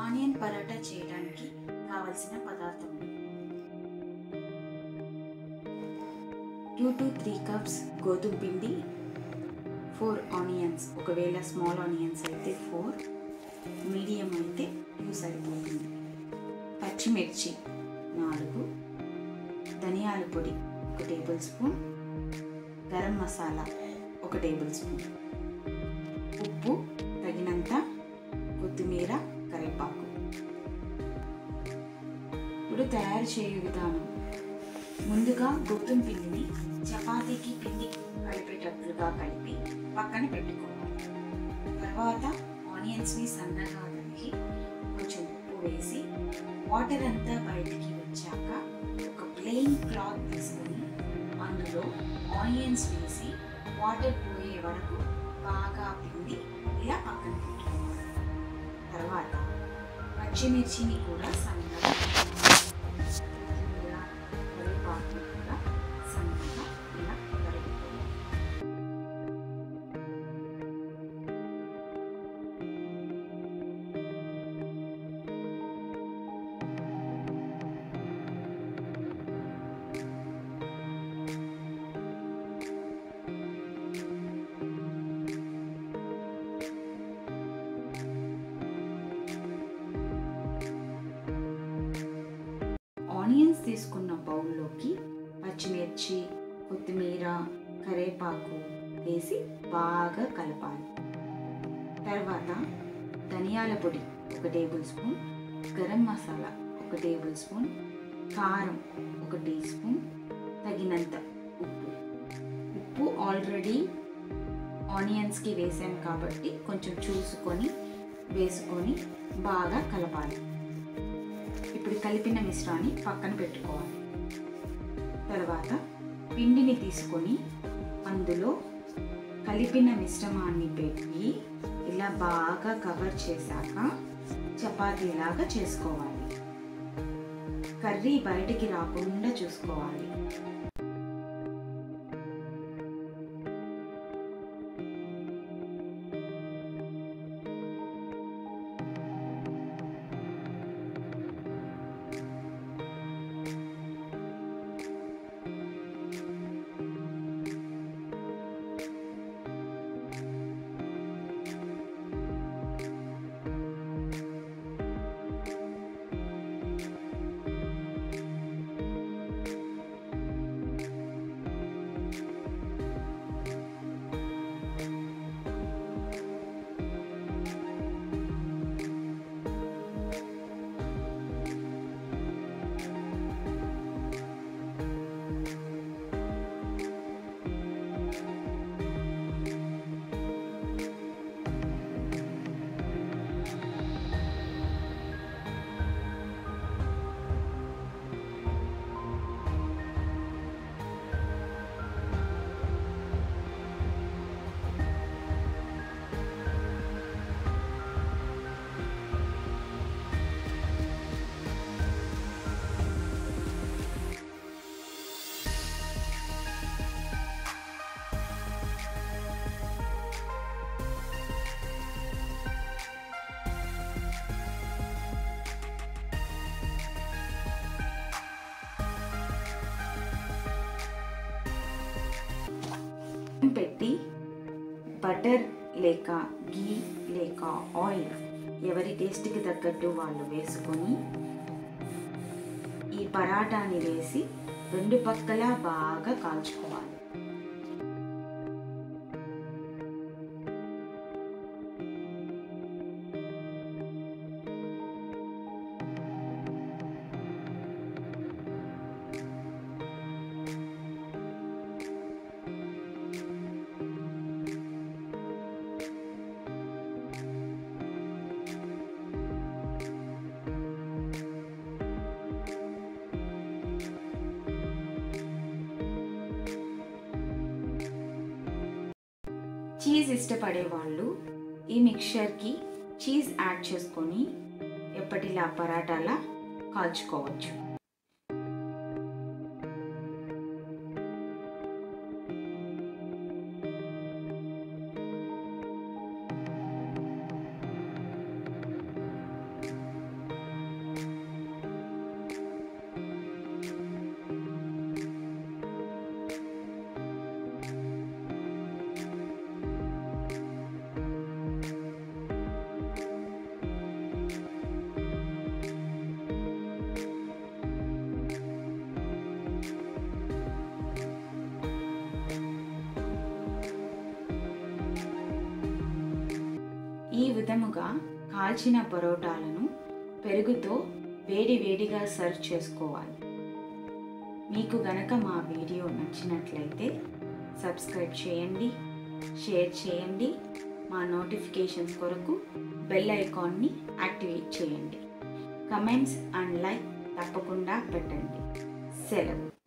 onion paratha చేయడానికి కావలసిన పదార్థములు టూ టు త్రీ కప్స్ గోధుమ పిండి ఫోర్ ఆనియన్స్ ఒకవేళ స్మాల్ ఆనియన్స్ అయితే ఫోర్ మీడియం అయితే టూ సరిపోతుంది పచ్చిమిర్చి నాలుగు ధనియాల పొడి ఒక టేబుల్ స్పూన్ గరం మసాలా ఒక టేబుల్ స్పూన్ ఉప్పు తగినంత కొత్తిమీర కరివేపాకు ఇప్పుడు తయారు చేయు విధానం ముందుగా గోధుమ పిండిని చపాతీకి పిండి కలిపేటట్లుగా కలిపి పక్కన పెట్టుకోవాలి తర్వాత ఆనియన్స్ని సన్నగా తరిగి కొంచెం ఉప్పు వేసి వాటర్ అంతా బయటికి వచ్చాక ఒక ప్లెయిన్ క్లాత్ తీసుకొని అందులో ఆనియన్స్ వేసి వాటర్ పోయే వరకు బాగా పిండి ఇలా పక్కన పెట్టుకోవాలి తర్వాత పచ్చిమిర్చిని కూడా సన్నగా కొత్తిమీర, కరివేపాకుని కూడా సన్నగా ఇలా తరుముకోవాలి ఆనియన్స్ తీసుకున్న బౌల్లోకి పచ్చిమిర్చి కొత్తిమీర కరివేపాకు వేసి బాగా కలపాలి తర్వాత ధనియాల పొడి ఒక టేబుల్ స్పూన్ గరం మసాలా ఒక టేబుల్ స్పూన్ కారం ఒక టీ స్పూన్ తగినంత ఉప్పు ఉప్పు ఆల్రెడీ ఆనియన్స్కి వేసాం కాబట్టి కొంచెం చూసుకొని వేసుకొని బాగా కలపాలి ఇప్పుడు కలిపిన మిశ్రాన్ని పక్కన పెట్టుకోవాలి తర్వాత పిండిని తీసుకొని అందులో కలిపిన మిశ్రమాన్ని పెట్టి ఇలా బాగా కవర్ చేశాక చపాతీలాగా చేసుకోవాలి కర్రీ బయటికి రాకుండా చూసుకోవాలి పెట్టి బటర్ లేక గీ లేక ఆయిల్ ఎవరి టేస్ట్కి తగ్గట్టు వాళ్ళు వేసుకొని ఈ పరాటాని వేసి రెండు పక్కల బాగా కాల్చుకోవాలి చీజ్ ఇష్టపడే వాళ్ళు ఈ మిక్చర్కి చీజ్ యాడ్ చేసుకొని ఎప్పటిలా పరాటాలా కాల్చుకోవచ్చు విధముగా కాల్చిన పరోటాలను పెరుగుతో వేడి వేడిగా సర్వ్ చేసుకోవాలి మీకు గనక మా వీడియో నచ్చినట్లయితే సబ్స్క్రైబ్ చేయండి షేర్ చేయండి మా నోటిఫికేషన్స్ కొరకు బెల్ ఐకాన్ని యాక్టివేట్ చేయండి కమెంట్స్ అండ్ లైక్ తప్పకుండా పెట్టండి సెలవు